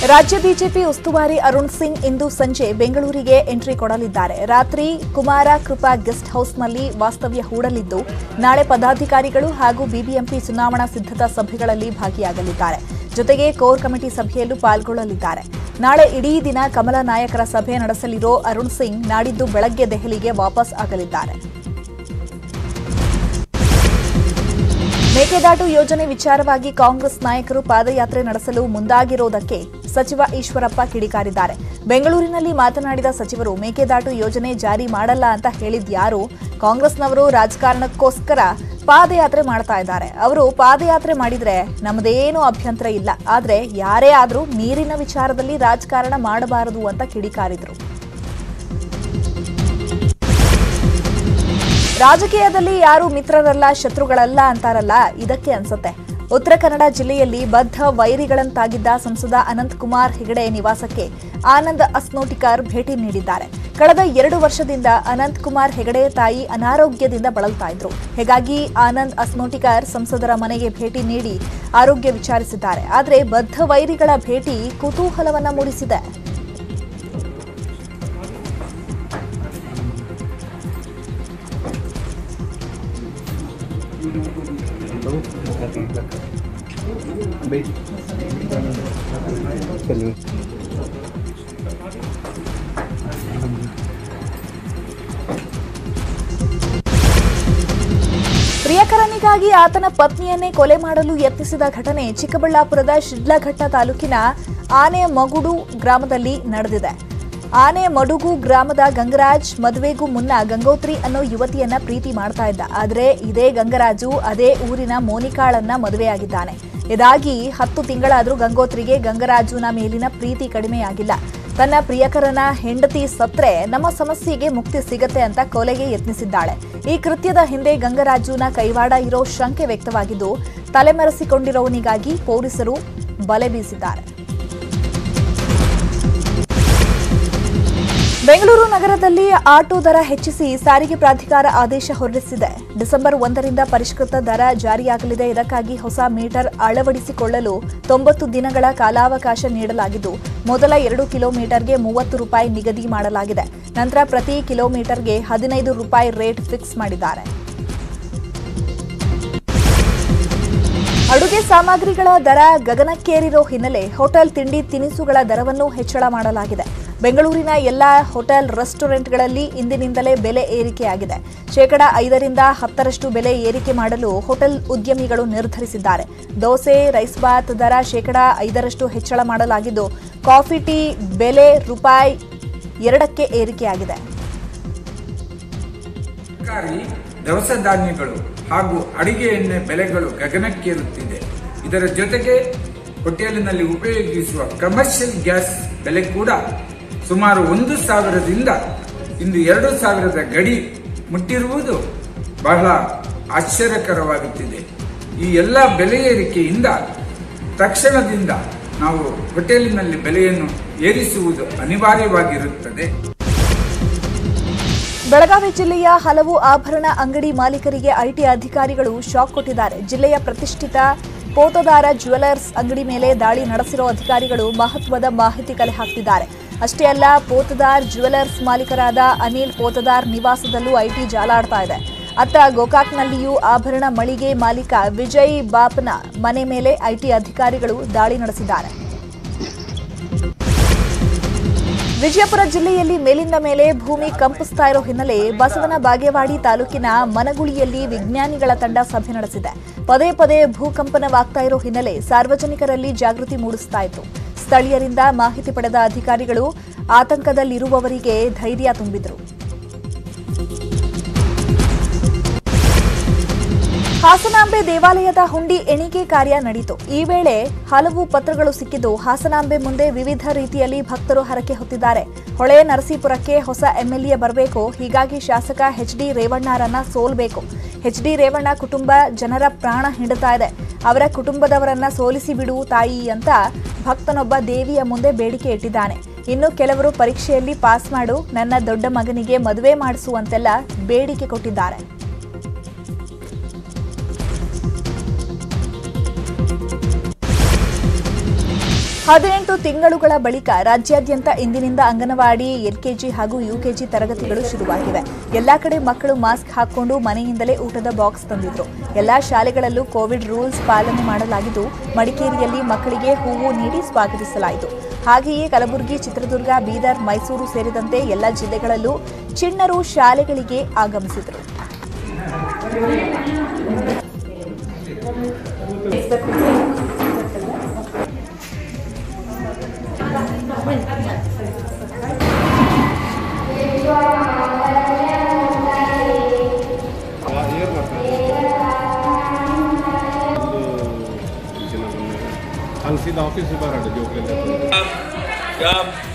ರಾಜ್ಯ ಬಿಜೆಪಿ ಉಸ್ತುವಾರಿ ಅರುಣ್ ಸಿಂಗ್ ಇಂದು ಸಂಜೆ ಬೆಂಗಳೂರಿಗೆ ಎಂಟ್ರಿ ಕೊಡಲಿದ್ದಾರೆ ರಾತ್ರಿ ಕುಮಾರ ಕೃಪಾ ಗೆಸ್ಟ್ ಹೌಸ್ನಲ್ಲಿ ವಾಸ್ತವ್ಯ ಹೂಡಲಿದ್ದು ನಾಳೆ ಪದಾಧಿಕಾರಿಗಳು ಹಾಗೂ ಬಿಬಿಎಂಪಿ ಚುನಾವಣಾ ಸಿದ್ಧತಾ ಸಭೆಗಳಲ್ಲಿ ಭಾಗಿಯಾಗಲಿದ್ದಾರೆ ಜೊತೆಗೆ ಕೋರ್ ಕಮಿಟಿ ಸಭೆಯಲ್ಲೂ ಪಾಲ್ಗೊಳ್ಳಲಿದ್ದಾರೆ ನಾಳೆ ಇಡೀ ದಿನ ಕಮಲ ನಾಯಕರ ಸಭೆ ನಡೆಸಲಿರೋ ಅರುಣ್ ಸಿಂಗ್ ನಾಡಿದ್ದು ಬೆಳಗ್ಗೆ ದೆಹಲಿಗೆ ವಾಪಸ್ ಆಗಲಿದ್ದಾರೆ ಮೇಕೆದಾಟು ಯೋಜನೆ ವಿಚಾರವಾಗಿ ಕಾಂಗ್ರೆಸ್ ನಾಯಕರು ಪಾದಯಾತ್ರೆ ನಡೆಸಲು ಮುಂದಾಗಿರೋದಕ್ಕೆ ಸಚಿವ ಈಶ್ವರಪ್ಪ ಕಿಡಿಕಾರಿದ್ದಾರೆ ಬೆಂಗಳೂರಿನಲ್ಲಿ ಮಾತನಾಡಿದ ಸಚಿವರು ಮೇಕೆದಾಟು ಯೋಜನೆ ಜಾರಿ ಮಾಡಲ್ಲ ಅಂತ ಹೇಳಿದ್ಯಾರು ಕಾಂಗ್ರೆಸ್ನವರು ರಾಜಕಾರಣಕ್ಕೋಸ್ಕರ ಪಾದಯಾತ್ರೆ ಮಾಡ್ತಾ ಇದ್ದಾರೆ ಅವರು ಪಾದಯಾತ್ರೆ ಮಾಡಿದ್ರೆ ನಮ್ಮದೇನು ಅಭ್ಯಂತರ ಇಲ್ಲ ಆದ್ರೆ ಯಾರೇ ಆದ್ರೂ ನೀರಿನ ವಿಚಾರದಲ್ಲಿ ರಾಜಕಾರಣ ಮಾಡಬಾರದು ಅಂತ ಕಿಡಿಕಾರಿದ್ರು ರಾಜಕೀಯದಲ್ಲಿ ಯಾರು ಮಿತ್ರರಲ್ಲ ಶತ್ರುಗಳಲ್ಲ ಅಂತಾರಲ್ಲ ಇದಕ್ಕೆ ಅನ್ಸತ್ತೆ ಉತ್ತರ ಕನ್ನಡ ಜಿಲ್ಲೆಯಲ್ಲಿ ಬದ್ಧ ವೈರಿಗಳಂತಾಗಿದ್ದ ಸಂಸದ ಅನಂತ್ ಕುಮಾರ್ ಹೆಗಡೆ ನಿವಾಸಕ್ಕೆ ಆನಂದ್ ಅಸ್ನೋಟಿಕರ್ ಭೇಟಿ ನೀಡಿದ್ದಾರೆ ಕಳೆದ ಎರಡು ವರ್ಷದಿಂದ ಅನಂತ್ ಕುಮಾರ್ ಹೆಗಡೆ ತಾಯಿ ಅನಾರೋಗ್ಯದಿಂದ ಬಳಲ್ತಾ ಇದ್ರು ಹೀಗಾಗಿ ಆನಂದ್ ಅಸ್ನೋಟಿಕರ್ ಸಂಸದರ ಮನೆಗೆ ಭೇಟಿ ನೀಡಿ ಆರೋಗ್ಯ ವಿಚಾರಿಸಿದ್ದಾರೆ ಆದರೆ ಬದ್ಧ ವೈರಿಗಳ ಭೇಟಿ ಕುತೂಹಲವನ್ನ ಮೂಡಿಸಿದೆ चलिए ಪ್ರಿಯಕರನಿಗಾಗಿ ಆತನ ಪತ್ನಿಯನ್ನೇ ಕೊಲೆ ಮಾಡಲು ಯತ್ನಿಸಿದ ಘಟನೆ ಚಿಕ್ಕಬಳ್ಳಾಪುರದ ಶಿಡ್ಲಘಟ್ಟ ತಾಲೂಕಿನ ಆನೆ ಮಗುಡು ಗ್ರಾಮದಲ್ಲಿ ನಡೆದಿದೆ ಆನೆ ಮಡುಗು ಗ್ರಾಮದ ಗಂಗರಾಜ್ ಮದುವೆಗೂ ಮುನ್ನ ಗಂಗೋತ್ರಿ ಅನ್ನೋ ಯುವತಿಯನ್ನ ಪ್ರೀತಿ ಮಾಡ್ತಾ ಇದ್ದ ಆದ್ರೆ ಇದೇ ಗಂಗರಾಜು ಅದೇ ಊರಿನ ಮೋನಿಕಾಳನ್ನ ಮದುವೆಯಾಗಿದ್ದಾನೆ ಇದಾಗಿ ಹತ್ತು ತಿಂಗಳಾದ್ರೂ ಗಂಗೋತ್ರಿಗೆ ಗಂಗರಾಜುನ ಮೇಲಿನ ಪ್ರೀತಿ ಕಡಿಮೆಯಾಗಿಲ್ಲ ತನ್ನ ಪ್ರಿಯಕರನ ಹೆಂಡತಿ ಸತ್ರೆ ನಮ್ಮ ಸಮಸ್ಯೆಗೆ ಮುಕ್ತಿ ಸಿಗತ್ತೆ ಅಂತ ಕೊಲೆಗೆ ಯತ್ನಿಸಿದ್ದಾಳೆ ಈ ಕೃತ್ಯದ ಹಿಂದೆ ಗಂಗರಾಜುನ ಕೈವಾಡ ಇರೋ ಶಂಕೆ ವ್ಯಕ್ತವಾಗಿದ್ದು ತಲೆಮರೆಸಿಕೊಂಡಿರೋನಿಗಾಗಿ ಪೊಲೀಸರು ಬಲೆ ಬೀಸಿದ್ದಾರೆ ಬೆಂಗಳೂರು ನಗರದಲ್ಲಿ ಆಟೋ ದರ ಹೆಚ್ಚಿಸಿ ಸಾರಿಗೆ ಪ್ರಾಧಿಕಾರ ಆದೇಶ ಹೊರಡಿಸಿದೆ ಡಿಸೆಂಬರ್ ಒಂದರಿಂದ ಪರಿಷ್ಕೃತ ದರ ಜಾರಿಯಾಗಲಿದೆ ಇದಕ್ಕಾಗಿ ಹೊಸ ಮೀಟರ್ ಅಳವಡಿಸಿಕೊಳ್ಳಲು ತೊಂಬತ್ತು ದಿನಗಳ ಕಾಲಾವಕಾಶ ನೀಡಲಾಗಿದ್ದು ಮೊದಲ ಎರಡು ಕಿಲೋಮೀಟರ್ಗೆ ಮೂವತ್ತು ರೂಪಾಯಿ ನಿಗದಿ ಮಾಡಲಾಗಿದೆ ನಂತರ ಪ್ರತಿ ಕಿಲೋಮೀಟರ್ಗೆ ಹದಿನೈದು ರೂಪಾಯಿ ರೇಟ್ ಫಿಕ್ಸ್ ಮಾಡಿದ್ದಾರೆ ಅಡುಗೆ ಸಾಮಗ್ರಿಗಳ ದರ ಗಗನಕ್ಕೇರಿರೋ ಹಿನ್ನೆಲೆ ಹೋಟೆಲ್ ತಿಂಡಿ ತಿನಿಸುಗಳ ದರವನ್ನು ಹೆಚ್ಚಳ ಮಾಡಲಾಗಿದೆ ಬೆಂಗಳೂರಿನ ಎಲ್ಲಾ ಹೋಟೆಲ್ ರೆಸ್ಟೋರೆಂಟ್ಗಳಲ್ಲಿ ಇಂದಿನಿಂದಲೇ ಬೆಲೆ ಏರಿಕೆಯಾಗಿದೆ ಶೇಕಡ ಐದರಿಂದ ಹತ್ತರಷ್ಟು ಬೆಲೆ ಏರಿಕೆ ಮಾಡಲು ಹೋಟೆಲ್ ಉದ್ಯಮಿಗಳು ನಿರ್ಧರಿಸಿದ್ದಾರೆ ದೋಸೆ ರೈಸ್ ಬಾತ್ ದರ ಶೇಕಡ ಐದರಷ್ಟು ಹೆಚ್ಚಳ ಮಾಡಲಾಗಿದ್ದು ಕಾಫಿ ಟೀ ಬೆಲೆ ರೂಪಾಯಿ ಎರಡಕ್ಕೆ ಏರಿಕೆಯಾಗಿದೆ ತರಕಾರಿ ದವಸ ಧಾನ್ಯಗಳು ಹಾಗೂ ಅಡಿಗೆ ಎಣ್ಣೆ ಬೆಲೆಗಳು ಗಗನಕ್ಕೇರುತ್ತಿದೆ ಇದರ ಜೊತೆಗೆ ಹೋಟೆಲಿನಲ್ಲಿ ಉಪಯೋಗಿಸುವ ಕಮರ್ಷಿಯಲ್ ಗ್ಯಾಸ್ ಬೆಲೆ ಕೂಡ ಸುಮಾರು ಒಂದು ಸಾವಿರದಿಂದ ಇಂದು ಎರಡು ಸಾವಿರದ ಗಡಿ ಮುಟ್ಟಿರುವುದು ಬಹಳ ಆಶ್ಚರ್ಯಕರವಾಗುತ್ತಿದೆ ಈ ಎಲ್ಲ ಬೆಲೆ ಏರಿಕೆಯಿಂದ ತಕ್ಷಣದಿಂದ ನಾವು ಹೋಟೆಲಿನಲ್ಲಿ ಬೆಲೆಯನ್ನು ಏರಿಸುವುದು ಅನಿವಾರ್ಯವಾಗಿರುತ್ತದೆ ಬೆಳಗಾವಿ ಜಿಲ್ಲೆಯ ಹಲವು ಆಭರಣ ಅಂಗಡಿ ಮಾಲೀಕರಿಗೆ ಐಟಿ ಅಧಿಕಾರಿಗಳು ಶಾಕ್ ಕೊಟ್ಟಿದ್ದಾರೆ ಜಿಲ್ಲೆಯ ಪ್ರತಿಷ್ಠಿತ ಪೋತದಾರ ಜ್ಯುವೆಲರ್ಸ್ ಅಂಗಡಿ ಮೇಲೆ ದಾಳಿ ನಡೆಸಿರೋ ಅಧಿಕಾರಿಗಳು ಮಹತ್ವದ ಮಾಹಿತಿ ಕಲೆ ಹಾಕ್ತಿದ್ದಾರೆ ಅಷ್ಟೇ ಅಲ್ಲ ಪೋತದಾರ್ ಜ್ಯುವೆಲರ್ಸ್ ಮಾಲೀಕರಾದ ಅನಿಲ್ ಪೋತದಾರ್ ನಿವಾಸದಲ್ಲೂ ಐಟಿ ಜಾಲಾಡ್ತಾ ಇದೆ ಅತ್ತ ಗೋಕಾಕ್ನಲ್ಲಿಯೂ ಆಭರಣ ಮಳಿಗೆ ಮಾಲೀಕ ವಿಜಯ್ ಬಾಪ್ನ ಮನೆ ಮೇಲೆ ಐಟಿ ಅಧಿಕಾರಿಗಳು ದಾಳಿ ನಡೆಸಿದ್ದಾರೆ ವಿಜಯಪುರ ಜಿಲ್ಲೆಯಲ್ಲಿ ಮೇಲಿಂದ ಮೇಲೆ ಭೂಮಿ ಕಂಪಿಸ್ತಾ ಇರೋ ಹಿನ್ನೆಲೆ ಬಸವನ ಬಾಗೇವಾಡಿ ತಾಲೂಕಿನ ಮನಗುಳಿಯಲ್ಲಿ ವಿಜ್ಞಾನಿಗಳ ತಂಡ ಸಭೆ ನಡೆಸಿದೆ ಪದೇ ಪದೇ ಭೂಕಂಪನವಾಗ್ತಾ ಇರೋ ಹಿನ್ನೆಲೆ ಸಾರ್ವಜನಿಕರಲ್ಲಿ ಜಾಗೃತಿ ಮೂಡಿಸ್ತಾ ಇತ್ತು ಸ್ಥಳೀಯರಿಂದ ಮಾಹಿತಿ ಪಡೆದ ಅಧಿಕಾರಿಗಳು ಆತಂಕದಲ್ಲಿರುವವರಿಗೆ ಧೈರ್ಯ ತುಂಬಿದ್ರು ಹಾಸನಾಂಬೆ ದೇವಾಲಯದ ಹುಂಡಿ ಎಣಿಕೆ ಕಾರ್ಯ ನಡೆಯಿತು ಈ ವೇಳೆ ಹಲವು ಪತ್ರಗಳು ಸಿಕ್ಕಿದ್ದು ಹಾಸನಾಂಬೆ ಮುಂದೆ ವಿವಿಧ ರೀತಿಯಲ್ಲಿ ಭಕ್ತರು ಹರಕೆ ಹೊತ್ತಿದ್ದಾರೆ ಹೊಳೆ ನರಸೀಪುರಕ್ಕೆ ಹೊಸ ಎಂಎಲ್ಎ ಬರಬೇಕು ಹೀಗಾಗಿ ಶಾಸಕ ಎಚ್ ಡಿ ರೇವಣ್ಣರನ್ನ ಸೋಲ್ಬೇಕು ಎಚ್ ಡಿ ರೇವಣ್ಣ ಕುಟುಂಬ ಜನರ ಪ್ರಾಣ ಹಿಂಡುತ್ತಾ ಇದೆ ಅವರ ಕುಟುಂಬದವರನ್ನ ಸೋಲಿಸಿ ಬಿಡು ತಾಯಿ ಅಂತ ಭಕ್ತನೊಬ್ಬ ದೇವಿಯ ಮುಂದೆ ಬೇಡಿಕೆ ಇಟ್ಟಿದ್ದಾನೆ ಇನ್ನು ಕೆಲವರು ಪರೀಕ್ಷೆಯಲ್ಲಿ ಪಾಸ್ ಮಾಡು ನನ್ನ ದೊಡ್ಡ ಮಗನಿಗೆ ಮದುವೆ ಮಾಡಿಸುವಂತೆಲ್ಲ ಬೇಡಿಕೆ ಕೊಟ್ಟಿದ್ದಾರೆ ಹದಿನೆಂಟು ತಿಂಗಳುಗಳ ಬಳಿಕ ರಾಜ್ಯಾದ್ಯಂತ ಇಂದಿನಿಂದ ಅಂಗನವಾಡಿ ಎಲ್ಕೆಜಿ ಹಾಗೂ ಯುಕೆಜಿ ತರಗತಿಗಳು ಶುರುವಾಗಿವೆ ಎಲ್ಲಾ ಕಡೆ ಮಕ್ಕಳು ಮಾಸ್ಕ್ ಹಾಕೊಂಡು ಮನೆಯಿಂದಲೇ ಊಟದ ಬಾಕ್ಸ್ ತಂದಿದ್ರು ಎಲ್ಲಾ ಶಾಲೆಗಳಲ್ಲೂ ಕೋವಿಡ್ ರೂಲ್ಸ್ ಪಾಲನೆ ಮಾಡಲಾಗಿದ್ದು ಮಡಿಕೇರಿಯಲ್ಲಿ ಮಕ್ಕಳಿಗೆ ಹೂವು ನೀಡಿ ಸ್ವಾಗತಿಸಲಾಯಿತು ಹಾಗೆಯೇ ಕಲಬುರಗಿ ಚಿತ್ರದುರ್ಗ ಬೀದರ್ ಮೈಸೂರು ಸೇರಿದಂತೆ ಎಲ್ಲ ಜಿಲ್ಲೆಗಳಲ್ಲೂ ಚಿಣ್ಣರು ಶಾಲೆಗಳಿಗೆ ಆಗಮಿಸಿದರು ಅಲ್ಲಿ ಸೀದಾ ಆಫೀಸ್ ಬರೋಣ ಜೋಕ್ಲಿಂದ ಈಗ